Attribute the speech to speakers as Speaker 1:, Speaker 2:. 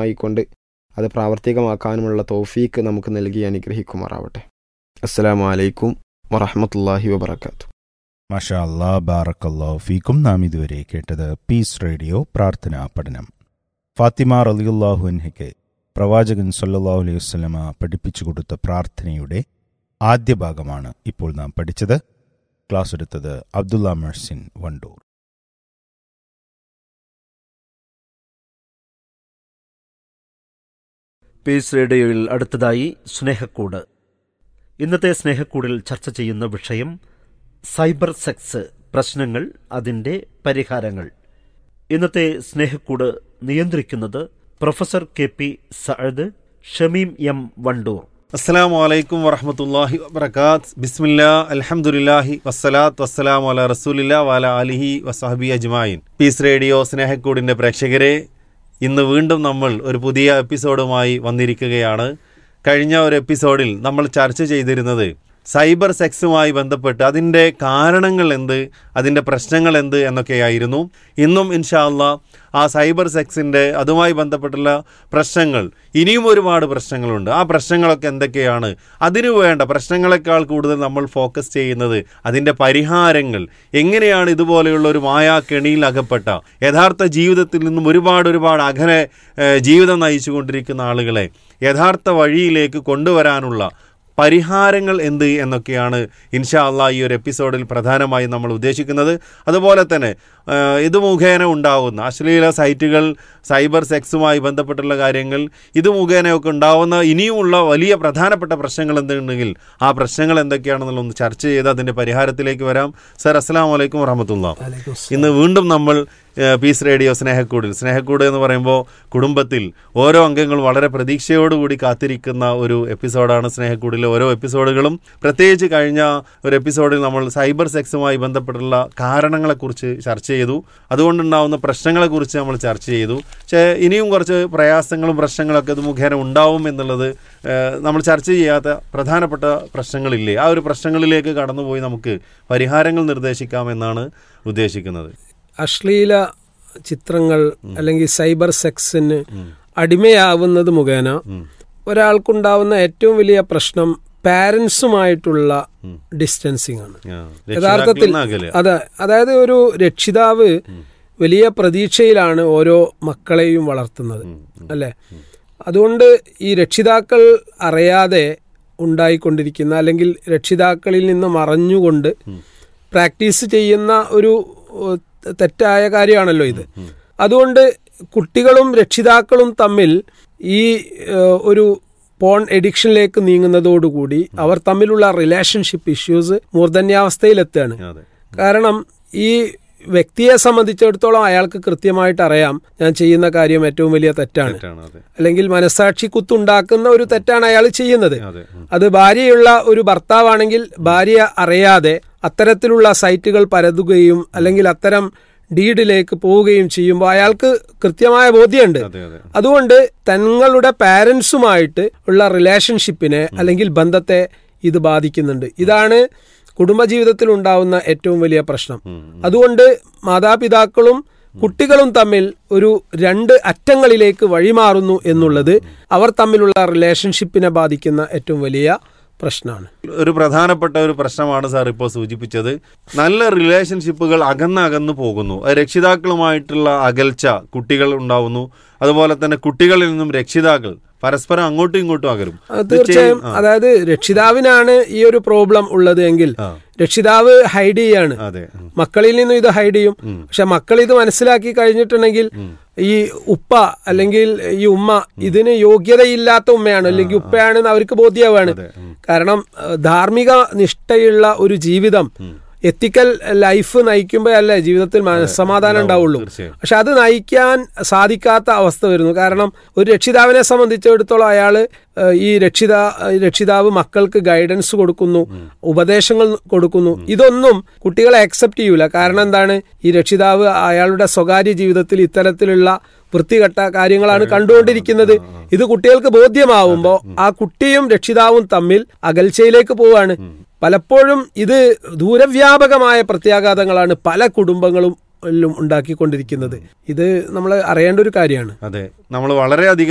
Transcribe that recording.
Speaker 1: ആയിക്കൊണ്ട് അത് പ്രാവർത്തികമാക്കാനുമുള്ള തൗഫീക്ക് നമുക്ക് നൽകി അനുഗ്രഹിക്കുമാറാവട്ടെ അസ്സലാമു അലൈക്കും വറഹമത്തല്ലാഹി വബർക്കാത്തു
Speaker 2: മഷാ അല്ലാ ബാറക്കല്ലാ ഫീക്കും നാം ഇതുവരെ കേട്ടത് പീസ് റേഡിയോ പ്രാർത്ഥനാ പഠനം ഫാത്തിമ റലിയുല്ലാഹു അൻഹയ്ക്ക് പ്രവാചകൻ സല്ലല്ലാഹു അലൈഹി വസല്ലമ പഠിപ്പിച്ചു കൊടുത്ത പ്രാർത്ഥനയുടെ ആദ്യ ഭാഗമാണ് ഇപ്പോൾ നാം പഠിച്ചത് ക്ലാസ് എടുത്തത് അബ്ദുള്ള മെഴ്സിൻ വണ്ടൂർ
Speaker 3: പീസ് റേഡിയോയിൽ അടുത്തതായി സ്നേഹക്കൂട് ഇന്നത്തെ സ്നേഹക്കൂടിൽ ചർച്ച ചെയ്യുന്ന വിഷയം സൈബർ സെക്സ് പ്രശ്നങ്ങൾ അതിൻ്റെ പരിഹാരങ്ങൾ ഇന്നത്തെ സ്നേഹക്കൂട് നിയന്ത്രിക്കുന്നത് professor K P Saad Shameem M Wandoor
Speaker 4: അസ്സലാമു അലൈക്കും വറഹമത്തല്ലാഹി വബർക്കാത്ത് ബിസ്മില്ലാ അൽഹംദുലില്ലാഹി വസ്സലാത്ത് വസ്സലാമു അല റസൂലില്ല വാല അലിഹി വസഹബി അജ്മായിൻ പീസ് റേഡിയോ സ്നേഹക്കൂടിൻ്റെ പ്രേക്ഷകരെ ഇന്ന് വീണ്ടും നമ്മൾ ഒരു പുതിയ എപ്പിസോഡുമായി വന്നിരിക്കുകയാണ് കഴിഞ്ഞ ഒരു എപ്പിസോഡിൽ നമ്മൾ ചർച്ച ചെയ്തിരുന്നത് സൈബർ സെക്സുമായി ബന്ധപ്പെട്ട് അതിൻ്റെ കാരണങ്ങൾ എന്ത് അതിൻ്റെ പ്രശ്നങ്ങൾ എന്ത് എന്നൊക്കെയായിരുന്നു ഇന്നും ഇൻഷാ അള്ളാ ആ സൈബർ സെക്സിൻ്റെ അതുമായി ബന്ധപ്പെട്ടുള്ള പ്രശ്നങ്ങൾ ഇനിയും ഒരുപാട് പ്രശ്നങ്ങളുണ്ട് ആ പ്രശ്നങ്ങളൊക്കെ എന്തൊക്കെയാണ് അതിനു വേണ്ട പ്രശ്നങ്ങളെക്കാൾ കൂടുതൽ നമ്മൾ ഫോക്കസ് ചെയ്യുന്നത് അതിൻ്റെ പരിഹാരങ്ങൾ എങ്ങനെയാണ് ഇതുപോലെയുള്ള ഒരു മായാക്കെണിയിൽ അകപ്പെട്ട യഥാർത്ഥ ജീവിതത്തിൽ നിന്നും ഒരുപാട് ഒരുപാട് അകലെ ഏഹ്, ജീവിതം നയിച്ചുകൊണ്ടിരിക്കുന്ന ആളുകളെ യഥാർത്ഥ വഴിയിലേക്ക് കൊണ്ടുവരാനുള്ള പരിഹാരങ്ങൾ എന്ത് എന്നൊക്കെയാണ് ഇൻഷാ അള്ളാ ഈ ഒരു എപ്പിസോഡിൽ പ്രധാനമായും നമ്മൾ ഉദ്ദേശിക്കുന്നത് അതുപോലെ തന്നെ ആ, ഇത് മുഖേന ഉണ്ടാവുന്ന അശ്ലീല സൈറ്റുകൾ സൈബർ സെക്സുമായി ബന്ധപ്പെട്ടുള്ള കാര്യങ്ങൾ ഇത് മുഖേനയൊക്കെ ഉണ്ടാവുന്ന ഇനിയുമുള്ള വലിയ പ്രധാനപ്പെട്ട പ്രശ്നങ്ങൾ എന്തുണ്ടെങ്കിൽ ആ പ്രശ്നങ്ങൾ എന്തൊക്കെയാണെന്നുള്ള ഒന്ന് ചർച്ച ചെയ്ത് അതിൻ്റെ പരിഹാരത്തിലേക്ക് വരാം സർ അസ്സാം വലൈക്കും വറഹമത്തുള്ള ഇന്ന് വീണ്ടും നമ്മൾ ഏഹ്, പീസ് റേഡിയോ സ്നേഹക്കൂടിൽ സ്നേഹക്കൂട് എന്ന് പറയുമ്പോൾ കുടുംബത്തിൽ ഓരോ അംഗങ്ങളും വളരെ പ്രതീക്ഷയോടുകൂടി കാത്തിരിക്കുന്ന ഒരു എപ്പിസോഡാണ് സ്നേഹക്കൂടിലെ ഓരോ എപ്പിസോഡുകളും പ്രത്യേകിച്ച് കഴിഞ്ഞ ഒരു എപ്പിസോഡിൽ നമ്മൾ സൈബർ സെക്സുമായി ബന്ധപ്പെട്ടുള്ള കാരണങ്ങളെക്കുറിച്ച് ചർച്ച ചെയ്തു അതുകൊണ്ടുണ്ടാവുന്ന പ്രശ്നങ്ങളെക്കുറിച്ച് നമ്മൾ ചർച്ച ചെയ്തു പക്ഷേ ഇനിയും കുറച്ച് പ്രയാസങ്ങളും പ്രശ്നങ്ങളൊക്കെ ഇത് മുഖേന ഉണ്ടാവും എന്നുള്ളത് ഏഹ്, നമ്മൾ ചർച്ച ചെയ്യാത്ത പ്രധാനപ്പെട്ട പ്രശ്നങ്ങളില്ലേ ആ ഒരു പ്രശ്നങ്ങളിലേക്ക് കടന്നുപോയി നമുക്ക് പരിഹാരങ്ങൾ നിർദ്ദേശിക്കാമെന്നാണ് ഉദ്ദേശിക്കുന്നത്
Speaker 5: അശ്ലീല ചിത്രങ്ങൾ അല്ലെങ്കിൽ സൈബർ സെക്സിന് അടിമയാവുന്നത് മുഖേന ഒരാൾക്കുണ്ടാവുന്ന ഏറ്റവും വലിയ പ്രശ്നം പാരൻസുമായിട്ടുള്ള ഡിസ്റ്റൻസിങ് ആണ്
Speaker 4: ആ,
Speaker 5: യഥാർത്ഥത്തിൽ
Speaker 4: രക്ഷിതാക്കളിൽ നിന്ന് അകലെ.
Speaker 5: അതെ അതായത് ഒരു രക്ഷിതാവ് വലിയ പ്രതീക്ഷയിലാണ് ഓരോ മക്കളെയും വളർത്തുന്നത് അല്ലെ അതുകൊണ്ട് ഈ രക്ഷിതാക്കൾ അറിയാതെ ഉണ്ടായിക്കൊണ്ടിരിക്കുന്ന അല്ലെങ്കിൽ രക്ഷിതാക്കളിൽ നിന്ന് മറഞ്ഞുകൊണ്ട് പ്രാക്ടീസ് ചെയ്യുന്ന ഒരു ഏഹ്, തെറ്റായ കാര്യമാണല്ലോ ഇത് അതുകൊണ്ട് കുട്ടികളും രക്ഷിതാക്കളും തമ്മിൽ ഈ ഏഹ്, ഒരു പോൺ എഡിക്ഷനിലേക്ക് നീങ്ങുന്നതോടുകൂടി അവർ തമ്മിലുള്ള റിലേഷൻഷിപ്പ് ഇഷ്യൂസ് മൂർധന്യാവസ്ഥയിലെത്തുകയാണ്
Speaker 4: അതെ
Speaker 5: കാരണം ഈ വ്യക്തിയെ സംബന്ധിച്ചിടത്തോളം അയാൾക്ക് കൃത്യമായിട്ട് അറിയാം ഞാൻ ചെയ്യുന്ന കാര്യം ഏറ്റവും വലിയ തെറ്റാണ്
Speaker 4: തെറ്റാണ് അതെ
Speaker 5: അല്ലെങ്കിൽ മനസാക്ഷി കുത്തുണ്ടാക്കുന്ന ഒരു തെറ്റാണ് അയാൾ ചെയ്യുന്നത്
Speaker 4: അതെ ഉം.
Speaker 5: അത് ഭാര്യയുള്ള ഒരു ഭർത്താവാണെങ്കിൽ ഭാര്യ അറിയാതെ അത്തരത്തിലുള്ള സൈറ്റുകൾ പരതുകയും അല്ലെങ്കിൽ അത്തരം ഡീഡിലേക്ക് പോവുകയും ചെയ്യുമ്പോൾ അയാൾക്ക് കൃത്യമായ ബോധ്യമുണ്ട്
Speaker 4: അതെ അതെ
Speaker 5: അതുകൊണ്ട് തങ്ങളുടെ പാരൻസുമായിട്ട് ഉള്ള റിലേഷൻഷിപ്പിനെ അല്ലെങ്കിൽ ബന്ധത്തെ ഇത് ബാധിക്കുന്നുണ്ട് ഇതാണ് കുടുംബജീവിതത്തിൽ ഉണ്ടാവുന്ന ഏറ്റവും വലിയ പ്രശ്നം അതുകൊണ്ട് മാതാപിതാക്കളും കുട്ടികളും തമ്മിൽ ഒരു രണ്ട് അറ്റങ്ങളിലേക്ക് വഴിമാറുന്നു എന്നുള്ളത് അവർ തമ്മിലുള്ള റിലേഷൻഷിപ്പിനെ ബാധിക്കുന്ന ഏറ്റവും വലിയ പ്രശ്നമാണ്
Speaker 4: ഒരു പ്രധാനപ്പെട്ട ഒരു പ്രശ്നമാണ് സാർ ഇപ്പോൾ സൂചിപ്പിച്ചത് നല്ല റിലേഷൻഷിപ്പുകൾ അകന്നകന്നു പോകുന്നു അത് രക്ഷിതാക്കളുമായിട്ടുള്ള അകൽച്ച കുട്ടികൾ ഉണ്ടാവുന്നു അതുപോലെ തന്നെ കുട്ടികളിൽ നിന്നും രക്ഷിതാക്കൾ പരസ്പരം അങ്ങോട്ടും ഇങ്ങോട്ടും അകലും
Speaker 5: അത് തീർച്ചയായും അതായത് രക്ഷിതാവിനാണ് ഈ ഒരു പ്രോബ്ലം ഉള്ളത് എങ്കിൽ
Speaker 4: ആ.
Speaker 5: രക്ഷിതാവ് ഹൈഡ് ചെയ്യാണ്
Speaker 4: അതെ ഉം.
Speaker 5: മക്കളിൽ നിന്നും ഇത് ഹൈഡ് ചെയ്യും പക്ഷെ മക്കൾ ഇത് മനസ്സിലാക്കി കഴിഞ്ഞിട്ടുണ്ടെങ്കിൽ ഈ ഉപ്പ അല്ലെങ്കിൽ ഈ ഉമ്മ ഇതിന് യോഗ്യതയില്ലാത്ത ഉമ്മയാണ് അല്ലെങ്കിൽ ഉപ്പയാണെന്ന് അവർക്ക് ബോധ്യമാവാണ് കാരണം ഏഹ്, ധാർമ്മിക നിഷ്ഠയുള്ള ഒരു ജീവിതം എത്തിക്കൽ ലൈഫ് നയിക്കുമ്പോഴല്ലേ ജീവിതത്തിൽ മനസ്സമാധാനം ഉണ്ടാവുള്ളൂ
Speaker 4: തീർച്ചയായും.
Speaker 5: പക്ഷെ അത് നയിക്കാൻ സാധിക്കാത്ത അവസ്ഥ വരുന്നു കാരണം ഒരു രക്ഷിതാവിനെ സംബന്ധിച്ചിടത്തോളം അയാൾ ഈ രക്ഷിതാ രക്ഷിതാവ് മക്കൾക്ക് ഗൈഡൻസ് കൊടുക്കുന്നു ഉപദേശങ്ങൾ കൊടുക്കുന്നു ഇതൊന്നും കുട്ടികളെ അക്സെപ്റ്റ് ചെയ്യൂല കാരണം എന്താണ് ഈ രക്ഷിതാവ് അയാളുടെ സ്വകാര്യ ജീവിതത്തിൽ ഇത്തരത്തിലുള്ള വൃത്തികെട്ട കാര്യങ്ങളാണ് കണ്ടുകൊണ്ടിരിക്കുന്നത് ഇത് കുട്ടികൾക്ക് ബോധ്യമാവുമ്പോൾ ആ കുട്ടിയും രക്ഷിതാവും തമ്മിൽ അകൽച്ചയിലേക്ക് പോവാണ് പലപ്പോഴും ഇത് ദൂരവ്യാപകമായ പ്രത്യാഘാതങ്ങളാണ് പല കുടുംബങ്ങളും ഉണ്ടാക്കിക്കൊണ്ടിരിക്കുന്നത് ഇത് നമ്മൾ അറിയേണ്ട ഒരു കാര്യമാണ്
Speaker 4: അതെ നമ്മൾ വളരെയധികം